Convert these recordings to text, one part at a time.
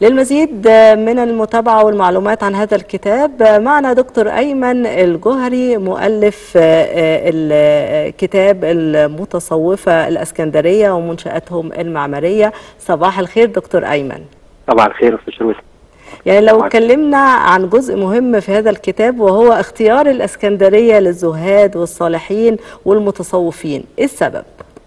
للمزيد من المتابعة والمعلومات عن هذا الكتاب معنا دكتور أيمن الجوهري مؤلف الكتاب المتصوفة الأسكندرية ومنشأتهم المعمارية صباح الخير دكتور أيمن صباح الخير أستاذ شرويس يعني لو اتكلمنا عن جزء مهم في هذا الكتاب وهو اختيار الأسكندرية للزهاد والصالحين والمتصوفين إيه السبب؟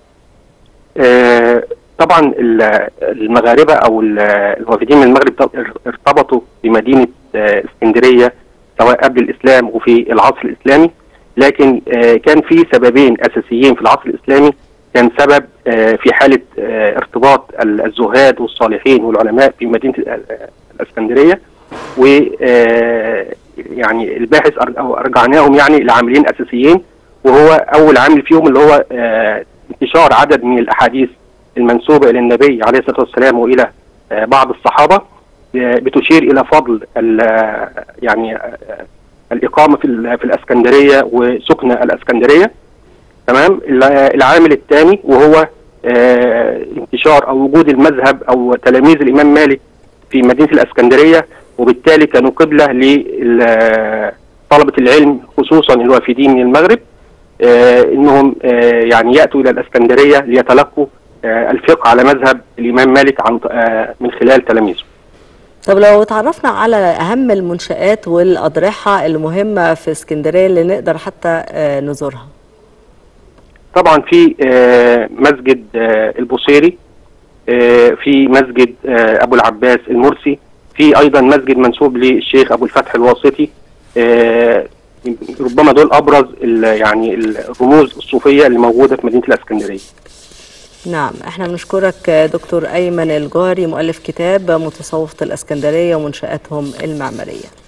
آه طبعا المغاربه او الوافدين من المغرب ارتبطوا بمدينه اسكندريه سواء قبل الاسلام وفي العصر الاسلامي لكن كان في سببين اساسيين في العصر الاسلامي كان سبب في حاله ارتباط الزهاد والصالحين والعلماء في مدينه الاسكندريه و يعني الباحث او ارجعناهم يعني لعاملين اساسيين وهو اول عامل فيهم اللي هو انتشار عدد من الاحاديث المنسوبة إلى النبي عليه الصلاة والسلام وإلى بعض الصحابة بتشير إلى فضل يعني الإقامة في في الإسكندرية وسكن الإسكندرية تمام العامل الثاني وهو انتشار أو وجود المذهب أو تلاميذ الإمام مالك في مدينة الإسكندرية وبالتالي كانوا قبلة لطلبة العلم خصوصا الوافدين من المغرب انهم يعني ياتوا الى الاسكندريه ليتلقوا الفقه على مذهب الامام مالك عن من خلال تلاميذه. طب لو تعرفنا على اهم المنشات والاضرحه المهمه في اسكندريه اللي نقدر حتى نزورها. طبعا في مسجد البوصيري في مسجد ابو العباس المرسي في ايضا مسجد منسوب للشيخ ابو الفتح الواسطي ربما دول ابرز يعني الرموز الصوفيه اللي موجوده في مدينه الاسكندريه. نعم احنا بنشكرك دكتور ايمن الجوهري مؤلف كتاب متصوفه الاسكندريه ومنشاتهم المعماريه.